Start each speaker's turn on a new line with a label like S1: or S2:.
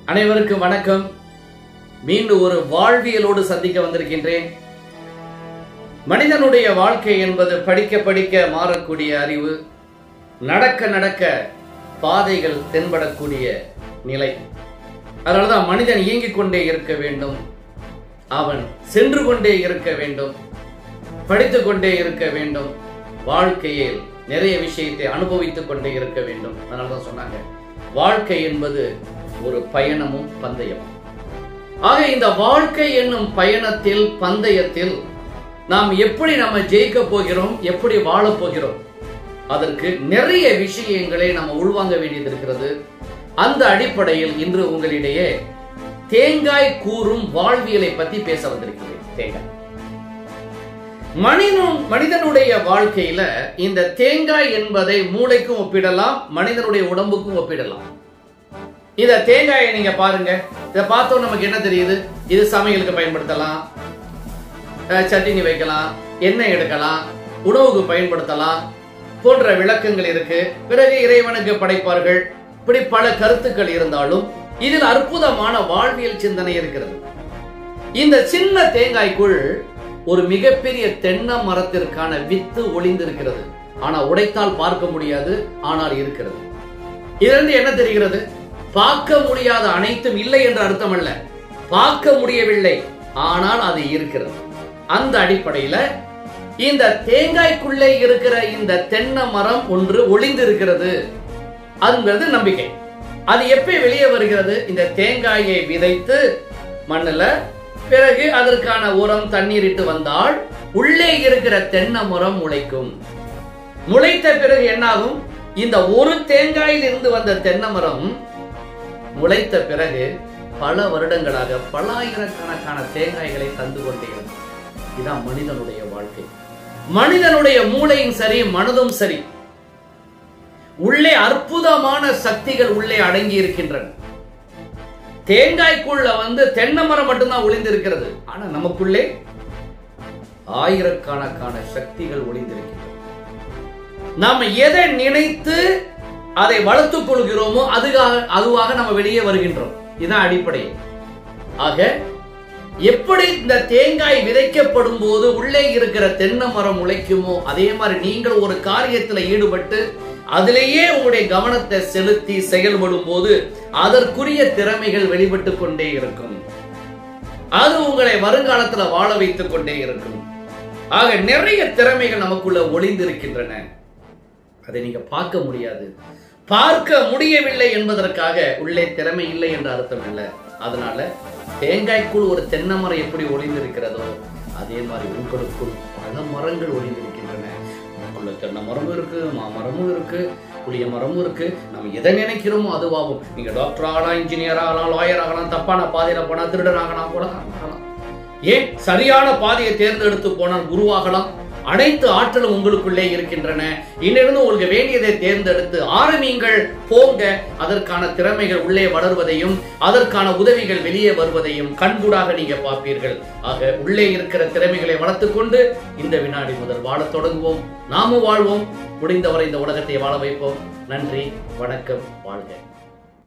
S1: அனைவருக்கும் வணக்கம் மீண்டும் ஒரு வாழ்வியலோடு சந்திக்க வந்திருக்கின்றேன் மனிதனுடைய வாழ்க்கை என்பது படிக்க படிக்க மாறக்கூடிய அறிவு நடக்க நடக்க பாதைகள் தென்படக்கூடிய நிலை அதனாலதான் மனிதன் இயங்கிக் கொண்டே இருக்க வேண்டும் அவன் சென்று கொண்டே இருக்க வேண்டும் படித்துக் கொண்டே இருக்க வேண்டும் வாழ்க்கையில் நிறைய விஷயத்தை அனுபவித்துக் கொண்டே இருக்க வேண்டும் அதனாலதான் சொன்னாங்க வாழ்க்கை என்பது ஒரு பயணமும் பந்தயமும் ஆக இந்த வாழ்க்கை என்னும் பயணத்தில் பந்தயத்தில் நாம் எப்படி நம்ம ஜெயிக்க போகிறோம் எப்படி வாழப் போகிறோம் அதற்கு நிறைய விஷயங்களை நம்ம உள்வாங்க வேண்டியது இருக்கிறது அந்த அடிப்படையில் இன்று உங்களிடையே தேங்காய் கூறும் வாழ்வியலை பத்தி பேச வந்திருக்கிறேன் தேங்காய் மனிதன் மனிதனுடைய வாழ்க்கையில இந்த தேங்காய் என்பதை மூளைக்கும் ஒப்பிடலாம் மனிதனுடைய உடம்புக்கும் ஒப்பிடலாம் இந்த தேங்காயை நீங்க பாருங்க இதை பார்த்தோம் நமக்கு என்ன தெரியுது இது சமையலுக்கு பயன்படுத்தலாம் அஹ் சட்னி வைக்கலாம் எண்ணெய் எடுக்கலாம் உணவுக்கு பயன்படுத்தலாம் போன்ற விளக்கங்கள் இருக்கு பிறகு இறைவனுக்கு படைப்பார்கள் இப்படி பல கருத்துக்கள் இருந்தாலும் இதில் அற்புதமான வாழ்வியல் சிந்தனை இருக்கிறது இந்த சின்ன தேங்காய்க்குள் ஒரு மிகப்பெரிய தென்னை மரத்திற்கான வித்து ஒளிந்திருக்கிறது ஆனா உடைத்தால் பார்க்க முடியாது ஆனால் இருக்கிறது இதிலிருந்து என்ன தெரிகிறது பார்க்க முடியாத அனைத்தும் இல்லை என்ற அர்த்தம் அல்ல பார்க்க முடியவில்லை ஆனால் அது இருக்கிறது அந்த அடிப்படையில இந்த தேங்காய்க்குள்ளே இருக்கிற இந்த தென்னை மரம் ஒன்று ஒளிந்திருக்கிறது அதுங்கிறது நம்பிக்கை அது எப்ப வெளியே வருகிறது இந்த தேங்காயை விதைத்து மண்ணுல பிறகு அதற்கான உரம் தண்ணீர் இட்டு வந்தால் உள்ளே இருக்கிற தென்னை மரம் முளைக்கும் முளைத்த பிறகு என்னாகும் இந்த ஒரு தேங்காயில் இருந்து வந்த தென்னை மரம் முளைத்த பிறகு பல வருடங்களாக பல ஆயிரக்கணக்கான தேங்காய்களை தந்து கொண்டே இருக்கும் இதான் மனிதனுடைய வாழ்க்கை மனிதனுடைய மூளையும் சரி மனதும் சரி உள்ளே அற்புதமான சக்திகள் உள்ளே அடங்கி இருக்கின்றன தேங்காய்க்குள்ள வந்து தென்னை மரம் மட்டும்தான் ஒளிந்து இருக்கிறது ஆனா நமக்குள்ளே ஆயிரக்கணக்கான சக்திகள் ஒளிந்திருக்கின்றன நாம எதை நினைத்து அதை வளர்த்துக் கொள்கிறோமோ அதுக்காக அதுவாக நம்ம வெளியே வருகின்றோம் இதுதான் அடிப்படை ஆக எப்படி இந்த தேங்காய் விதைக்கப்படும் போது உள்ளே இருக்கிற தென்னை மரம் உழைக்குமோ அதே மாதிரி நீங்கள் ஒரு காரியத்தில் ஈடுபட்டு அதிலேயே உங்களுடைய கவனத்தை செலுத்தி செயல்படும் போது அதற்குரிய திறமைகள் வெளிப்பட்டு கொண்டே இருக்கும் அது உங்களை வருங்காலத்துல வாழ வைத்துக் கொண்டே இருக்கும் ஆக நிறைய திறமைகள் நமக்குள்ள ஒளிந்திருக்கின்றன அதை நீங்க பார்க்க முடியாது பார்க்க முடியவில்லை என்பதற்காக உள்ளே திறமை இல்லை என்ற அர்த்தம் இல்லை அதனால தேங்காய்க்குள் ஒரு தென்னை மரம் எப்படி ஒளிந்திருக்கிறதோ அதே மாதிரி உங்களுக்குள் பல மரங்கள் ஒளிந்திருக்கின்றன உங்களுக்குள்ள தென்னை மரமும் இருக்கு மாமரமும் இருக்கு புளிய மரமும் இருக்கு நம்ம எதை நினைக்கிறோமோ அதுவாகும் நீங்க டாக்டர் ஆகலாம் இன்ஜினியர் ஆகலாம் லாயர் ஆகலாம் தப்பான பாதையில போனா திருடன் ஆகலாம் கூட ஆகலாம் ஏன் சரியான பாதையை தேர்ந்தெடுத்து போனால் உருவாகலாம் அனைத்து ஆற்றலும் உங்களுக்குள்ளே இருக்கின்றன இன்னிருந்து உங்களுக்கு வேண்டியதை தேர்ந்தெடுத்து ஆரம்பியுங்கள் போங்க அதற்கான திறமைகள் உள்ளே வளர்வதையும் அதற்கான உதவிகள் வெளியே வருவதையும் கண்கூடாக நீங்க பார்ப்பீர்கள் ஆக உள்ளே இருக்கிற திறமைகளை வளர்த்துக் கொண்டு இந்த வினாடி முதல் வாழத் தொடங்குவோம் நாமும் வாழ்வோம் முடிந்தவரை இந்த உலகத்தை வாழ வைப்போம் நன்றி வணக்கம் வாழ்க